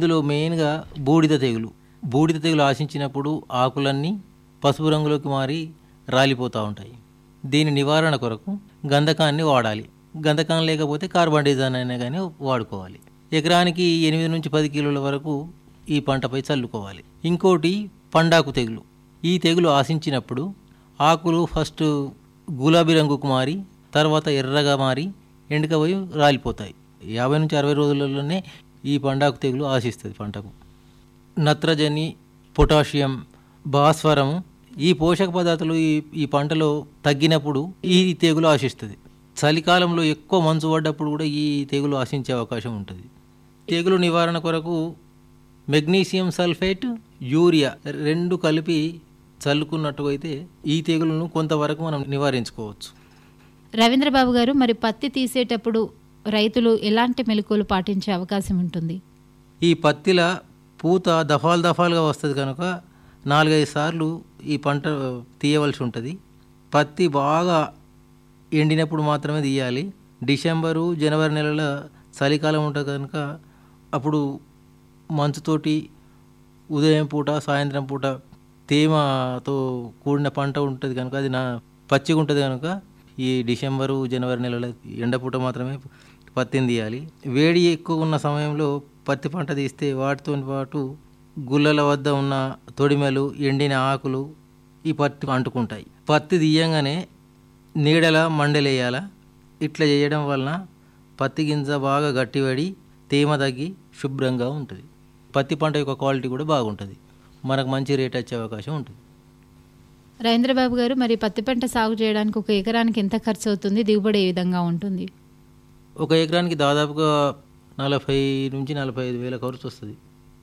ఇందులో మెయిన్గా బూడిద తెగులు బూడిద తెగులు ఆశించినప్పుడు ఆకులన్నీ పసుపు రంగులోకి మారి రాలిపోతూ ఉంటాయి దీని నివారణ కొరకు గంధకాన్ని వాడాలి గంధకం లేకపోతే కార్బన్ డైజాన్ అయినా కానీ వాడుకోవాలి ఎకరానికి ఎనిమిది నుంచి పది కిలోల వరకు ఈ పంటపై చల్లుకోవాలి ఇంకోటి పండాకు తెగులు ఈ తెగులు ఆశించినప్పుడు ఆకులు ఫస్ట్ గులాబీ రంగుకు మారి తర్వాత ఎర్రగా మారి ఎండుకపోయి రాలిపోతాయి యాభై నుంచి అరవై రోజులలోనే ఈ పండాకు తెగులు ఆశిస్తుంది పంటకు నత్రజని పొటాషియం భాస్వరం ఈ పోషక పదార్థాలు ఈ ఈ పంటలో తగ్గినప్పుడు ఈ తెగులు ఆశిస్తుంది చలికాలంలో ఎక్కువ మంచు పడ్డప్పుడు కూడా ఈ తెగులు ఆశించే అవకాశం ఉంటుంది తెగులు నివారణ కొరకు మెగ్నీషియం సల్ఫేట్ యూరియా రెండు కలిపి చల్లుకున్నట్టు అయితే ఈ తెగులను కొంతవరకు మనం నివారించుకోవచ్చు రవీంద్రబాబు గారు మరి పత్తి తీసేటప్పుడు రైతులు ఎలాంటి మెలకువలు పాటించే అవకాశం ఉంటుంది ఈ పత్తిల పూత దఫాలు దఫాలుగా వస్తుంది కనుక నాలుగైదు సార్లు ఈ పంట తీయవలసి ఉంటుంది పత్తి బాగా ఎండినప్పుడు మాత్రమే తీయాలి డిసెంబరు జనవరి నెలల చలికాలం ఉంటుంది కనుక అప్పుడు మంచుతోటి ఉదయం పూట సాయంత్రం పూట తేమతో కూడిన పంట ఉంటుంది కనుక అది నా పచ్చిగా ఉంటుంది కనుక ఈ డిసెంబరు జనవరి నెలల ఎండపూట మాత్రమే పత్తిని తీయాలి వేడి ఎక్కువ ఉన్న సమయంలో పత్తి పంట తీస్తే వాటితో పాటు గుల్లల వద్ద ఉన్న తొడిమెలు ఎండిన ఆకులు ఈ పత్తి అంటుకుంటాయి పత్తి తీయంగానే నీడల మండలేయాల ఇట్లా చేయడం వలన పత్తి గింజ బాగా గట్టిపడి తేమ తగ్గి శుభ్రంగా ఉంటుంది పత్తి పంట యొక్క క్వాలిటీ కూడా బాగుంటుంది మనకు మంచి రేట్ వచ్చే అవకాశం ఉంటుంది రవీంద్రబాబు గారు మరి పత్తి పంట సాగు చేయడానికి ఒక ఎకరానికి ఎంత ఖర్చు అవుతుంది దిగుబడి ఏ విధంగా ఉంటుంది ఒక ఎకరానికి దాదాపుగా నలభై నుంచి నలభై ఐదు వేల ఖర్చు వస్తుంది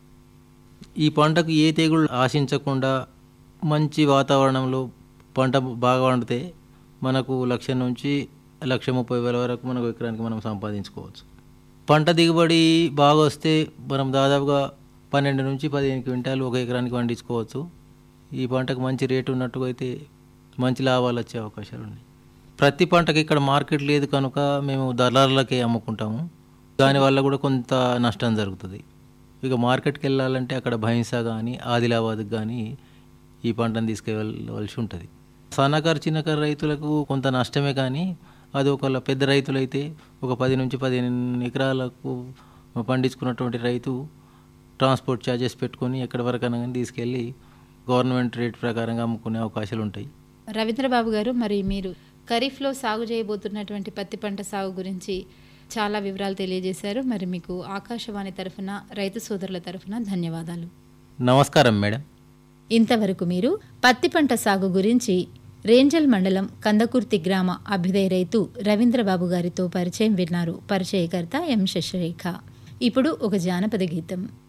ఈ పంటకు ఏ తెగుళ్ళు ఆశించకుండా మంచి వాతావరణంలో పంట బాగా పండితే మనకు లక్ష నుంచి లక్ష ముప్పై వేల వరకు మనకు ఎకరానికి మనం సంపాదించుకోవచ్చు పంట దిగుబడి బాగా వస్తే మనం దాదాపుగా పన్నెండు నుంచి పదిహేను క్వింటాలు ఒక ఎకరానికి పండించుకోవచ్చు ఈ పంటకు మంచి రేటు ఉన్నట్టుగా అయితే మంచి లాభాలు వచ్చే అవకాశాలు ఉన్నాయి ప్రతి పంటకి ఇక్కడ మార్కెట్ లేదు కనుక మేము దళారులకే అమ్ముకుంటాము దానివల్ల కూడా కొంత నష్టం జరుగుతుంది ఇక మార్కెట్కి వెళ్ళాలంటే అక్కడ భైంసా కానీ ఆదిలాబాద్కి కానీ ఈ పంటను తీసుకెళ్ళవలసి ఉంటుంది సన్నకారు చిన్నకారు రైతులకు కొంత నష్టమే కానీ అది ఒకవేళ పెద్ద రైతులైతే ఒక పది నుంచి పదిహేను ఎకరాలకు పండించుకున్నటువంటి రైతు ట్రాన్స్పోర్ట్ ఛార్జెస్ పెట్టుకొని ఎక్కడి వరకైనా కానీ తీసుకెళ్ళి గవర్నమెంట్ రేట్ ప్రకారంగా అమ్ముకునే అవకాశాలు ఉంటాయి రవీంద్రబాబు గారు మరి మీరు ఖరీఫ్లో సాగు చేయబోతున్నటువంటి పత్తి పంట సాగు గురించి చాలా వివరాలు తెలియజేశారు మరి మీకు ఆకాశవాణి తరఫున రైతు సోదరుల తరఫున ధన్యవాదాలు నమస్కారం మేడం ఇంతవరకు మీరు పత్తి పంట సాగు గురించి రేంజల్ మండలం కందకుర్తి గ్రామ అభ్యుదయ రైతు రవీంద్రబాబు గారితో పరిచయం విన్నారు పరిచయకర్త ఎం శశిరేఖ ఇప్పుడు ఒక జానపద గీతం